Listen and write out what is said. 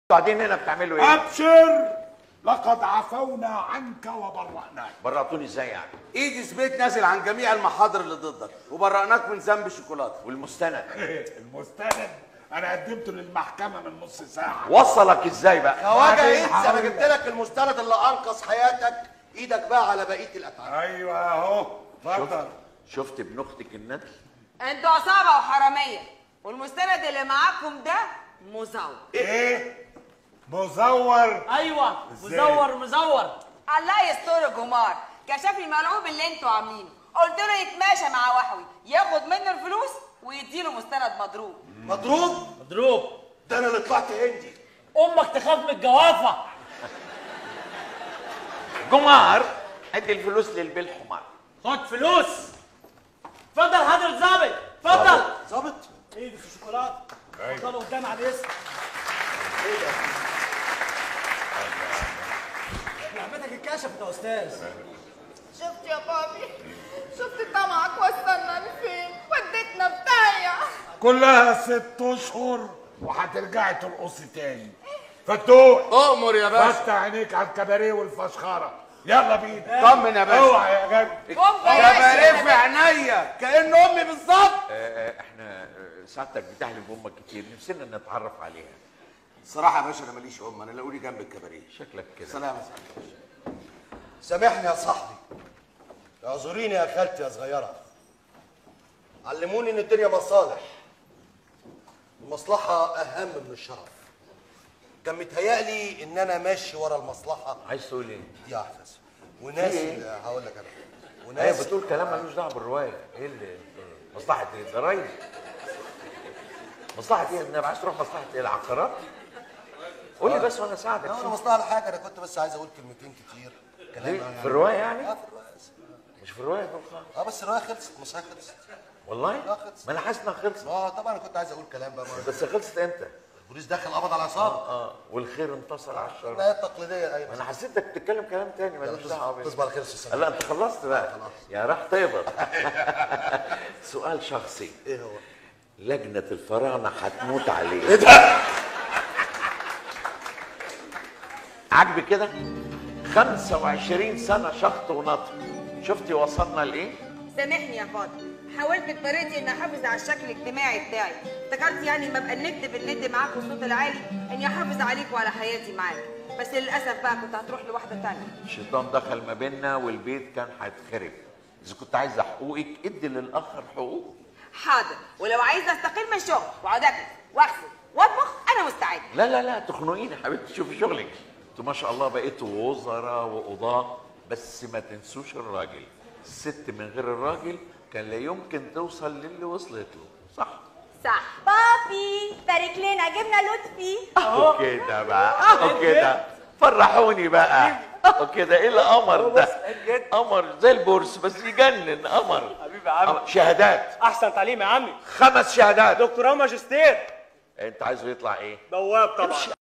قاعدين هنا بتعملوا ايه؟ ابشر لقد عفونا عنك وبرأناك برأتوني ازاي يعني؟ ايدي سبيت نازل عن جميع المحاضر اللي ضدك وبرأناك من ذنب الشوكولاته والمستند المستند انا قدمته للمحكمه من نص ساعه وصلك ازاي بقى؟ خواجه بعدين ايدز انا هقول جبت لك. لك المستند اللي انقذ حياتك ايدك بقى على بقيه الاتعاب ايوه اهو اتفضل شفت ابن اختك الندل؟ انتوا عصابه وحراميه والمستند اللي معاكم ده مزور ايه مزور ايوه إزاي؟ مزور مزور الله يستر جمار كشف الملعوب اللي انتوا عاملينه قلت له يتماشى مع وحوي ياخد منه الفلوس ويديله مستند مضروب مضروب مضروب ده انا اللي طلعت هندي امك تخاف من الجوافه جمار ادي الفلوس للبيل حمار خد فلوس اتفضل حضرة ظابط اتفضل ظابط ايدي في الشوكولاته اتفضلوا قدام على الاسم لعبتك اتكشفت يا استاذ شفت يا بابي شفت طمعك وصلنا لفين وديتنا في داهية كلها ست اشهر وهترجعي ترقصي تاني فتوح اؤمر يا باشا فتح عينيك على الكباريه والفشخره يلا بينا طمن يا باشا اوعى يا جدع قوم يا بلاش بارف في عينيا كأن امي بالظبط آه، آه، احنا آه، سعادتك بتحلف بامك كتير نفسنا نتعرف عليها صراحه يا باشا انا ماليش ام انا لاقولي جنب الكباريه شكلك كده سلام يا صاحبي سامحني يا صاحبي اعذريني يا خالتي يا صغيره علموني ان الدنيا مصالح المصلحه اهم من الشرف كان متهيألي ان انا ماشي ورا المصلحه عايز تقول ايه؟ يا احسن وناس إيه؟ هقول لك انا ايه وناس بتقول كلام ملوش دعوه بالروايه ايه اللي مصلحه ايه؟ الضرايب مصلحه ايه؟ انا عايز تروح مصلحه ايه؟ العقارات؟ قول لي بس وانا اساعدك لا انا مصلحه لحاجه انا كنت بس عايز اقول كلمتين كتير كلام ليه؟ يعني في الروايه يعني؟ اه في الروايه مش في الروايه دول خالص اه بس الروايه خلصت المسرحيه خلصت والله؟ لا، خلص. ما انا حاسس انها خلصت اه طبعا انا كنت عايز اقول كلام بقى ما- بس خلصت امتى؟ البوليس دخل قبض على العصابه اه والخير انتصر على الشر النهايه التقليديه ما ايوه انا حسيتك بتتكلم كلام تاني ملوش تصبح- دعوه بيه. تصبح على خير يا أستاذ سامي. لا انت خلصت بقى يا راح تقبض سؤال شخصي ايه هو؟ لجنة الفراعنة هتموت عليه ايه ده؟ عجبي كده 25 سنة شخط ونطر شفتي وصلنا لإيه؟ سامحني يا فاضل حاولت بطريقتي اني احافظ على الشكل الاجتماعي بتاعي افتكرت يعني ما ابقى الند بالند معاك والصوت العالي اني احافظ عليك وعلى حياتي معاك بس للاسف بقى كنت هتروح لواحده تانية الشيطان دخل ما بيننا والبيت كان هيتخرب إذا كنت عايزة حقوقك ادي للآخر حقوق حاضر ولو عايزه استقيل من الشغل واقعد اكل واغسل واطبخ انا مستعده لا لا لا تخنقيني يا حبيبتي شوفي شغلك انتوا ما شاء الله بقيتوا وزراء وقضاة بس ما تنسوش الراجل الست من غير الراجل كان لا يمكن توصل للي وصلت له صح صح بابي بارك لنا جبنا لطفي اهو كده بقى اهو كده فرحوني بقى اهو كده ايه القمر ده قمر زي البورس بس يجنن قمر حبيبي يا عم قمر. شهادات احسن تعليم يا عمي خمس شهادات دكتوراه ماجستير انت عايزه يطلع ايه بواب طبعا